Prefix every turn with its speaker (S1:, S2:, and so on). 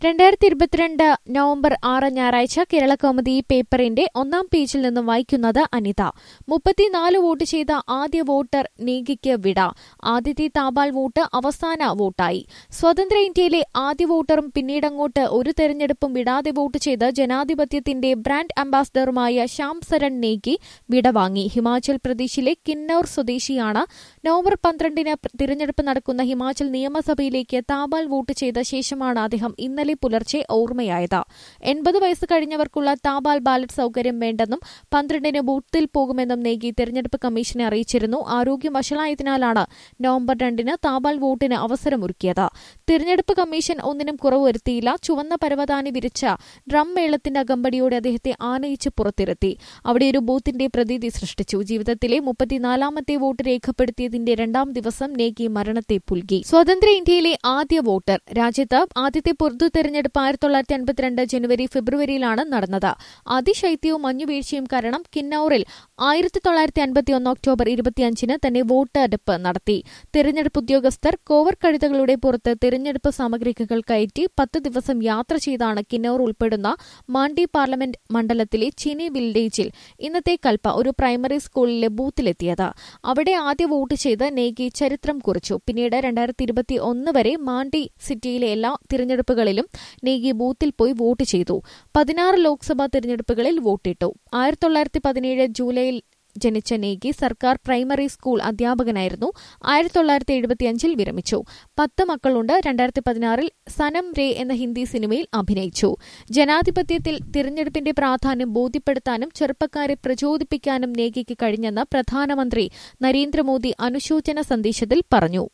S1: രണ്ടായിരത്തി ഇരുപത്തിരണ്ട് നവംബർ ആറ് ഞായറാഴ്ച കേരള കൗമുദി പേപ്പറിന്റെ ഒന്നാം പേജിൽ നിന്നും വായിക്കുന്നത് അനിത മുപ്പത്തിനാല് വോട്ട് ചെയ്ത ആദ്യ വോട്ടർ നീഗിക്ക് വിട ആദ്യത്തെ താപാൽ വോട്ട് അവസാന വോട്ടായി സ്വതന്ത്ര ഇന്ത്യയിലെ ആദ്യ വോട്ടറും പിന്നീടങ്ങോട്ട് ഒരു തെരഞ്ഞെടുപ്പും വിടാതെ വോട്ട് ചെയ്ത് ജനാധിപത്യത്തിന്റെ ബ്രാൻഡ് അംബാസഡറുമായ ശ്യാം സരൺ നേഗി വിടവാങ്ങി ഹിമാചൽ പ്രദേശിലെ കിന്നൌർ സ്വദേശിയാണ് നവംബർ പന്ത്രണ്ടിന് തിരഞ്ഞെടുപ്പ് നടക്കുന്ന ഹിമാചൽ നിയമസഭയിലേക്ക് താപാൽ വോട്ട് ചെയ്ത ശേഷമാണ് അദ്ദേഹം ഇന്നലെ പുലർച്ചെ ഓർമ്മയായത് എൺപത് വയസ്സ് കഴിഞ്ഞവർക്കുള്ള താപാൽ ബാലറ്റ് സൌകര്യം വേണ്ടെന്നും പന്ത്രണ്ടിന് ബൂത്തിൽ പോകുമെന്നും നേഗി തെരഞ്ഞെടുപ്പ് കമ്മീഷനെ അറിയിച്ചിരുന്നു ആരോഗ്യം വഷളായതിനാലാണ് നവംബർ രണ്ടിന് താപാൽ വോട്ടിന് അവസരമൊരുക്കിയത് തിരഞ്ഞെടുപ്പ് കമ്മീഷൻ ഒന്നിനും കുറവ് വരുത്തിയില്ല ചുവന്ന പരവതാനി വിരിച്ച ഡ്രം മേളത്തിന്റെ അകമ്പടിയോടെ അദ്ദേഹത്തെ ആനയിച്ച് പുറത്തിരുത്തി അവിടെ ഒരു ബൂത്തിന്റെ പ്രതീതി സൃഷ്ടിച്ചു ജീവിതത്തിലെ മുപ്പത്തിനാലാമത്തെ വോട്ട് രേഖപ്പെടുത്തിയതിന്റെ രണ്ടാം ദിവസം നേഗി മരണത്തെ പുൽകി സ്വതന്ത്ര ഇന്ത്യയിലെ ആദ്യ വോട്ടർ രാജ്യത്ത് ആദ്യത്തെ പൊതു തെരഞ്ഞെടുപ്പ് ആയിരത്തി തൊള്ളായിരത്തി അൻപത്തിരണ്ട് ജനുവരി ഫെബ്രുവരിയിലാണ് നടന്നത് അതിശൈത്യവും മഞ്ഞുവീഴ്ചയും കാരണം കിന്നൌറിൽ ആയിരത്തി തൊള്ളായിരത്തി അൻപത്തിയൊന്ന് ഒക്ടോബർ ഇരുപത്തിയഞ്ചിന് തന്നെ വോട്ടെടുപ്പ് നടത്തി തെരഞ്ഞെടുപ്പ് ഉദ്യോഗസ്ഥർ കോവർ കഴുതകളുടെ പുറത്ത് തെരഞ്ഞെടുപ്പ് സാമഗ്രികൾ കയറ്റി പത്ത് ദിവസം യാത്ര ചെയ്താണ് കിന്നൌർ ഉൾപ്പെടുന്ന മാണ്ഡി പാർലമെന്റ് മണ്ഡലത്തിലെ ചിനി വില്ലേജിൽ ഇന്നത്തെ കൽപ്പ ഒരു പ്രൈമറി സ്കൂളിലെ ബൂത്തിലെത്തിയത് അവിടെ ആദ്യ വോട്ട് ചെയ്ത് നേഗി ചരിത്രം കുറിച്ചു പിന്നീട് രണ്ടായിരത്തി ഇരുപത്തി ഒന്ന് വരെ മാണ്ഡി സിറ്റിയിലെ എല്ലാ തിരഞ്ഞെടുപ്പുകളിലും നേഗി ബൂത്തിൽ പോയി വോട്ട് ചെയ്തു പതിനാറ് ലോക്സഭാ തിരഞ്ഞെടുപ്പുകളിൽ വോട്ടിട്ടു ആയിരത്തി തൊള്ളായിരത്തി പതിനേഴ് ജൂലൈയിൽ ജനിച്ച നേഗി സർക്കാർ പ്രൈമറി സ്കൂൾ അധ്യാപകനായിരുന്നു ആയിരത്തി തൊള്ളായിരത്തി എഴുപത്തിയഞ്ചിൽ വിരമിച്ചു പത്ത് മക്കളുണ്ട് രണ്ടായിരത്തി പതിനാറിൽ സനം റേ എന്ന ഹിന്ദി സിനിമയിൽ അഭിനയിച്ചു ജനാധിപത്യത്തിൽ തിരഞ്ഞെടുപ്പിന്റെ പ്രാധാന്യം ബോധ്യപ്പെടുത്താനും ചെറുപ്പക്കാരെ പ്രചോദിപ്പിക്കാനും നേഗിക്ക് കഴിഞ്ഞെന്ന് പ്രധാനമന്ത്രി നരേന്ദ്രമോദി അനുശോചന സന്ദേശത്തിൽ പറഞ്ഞു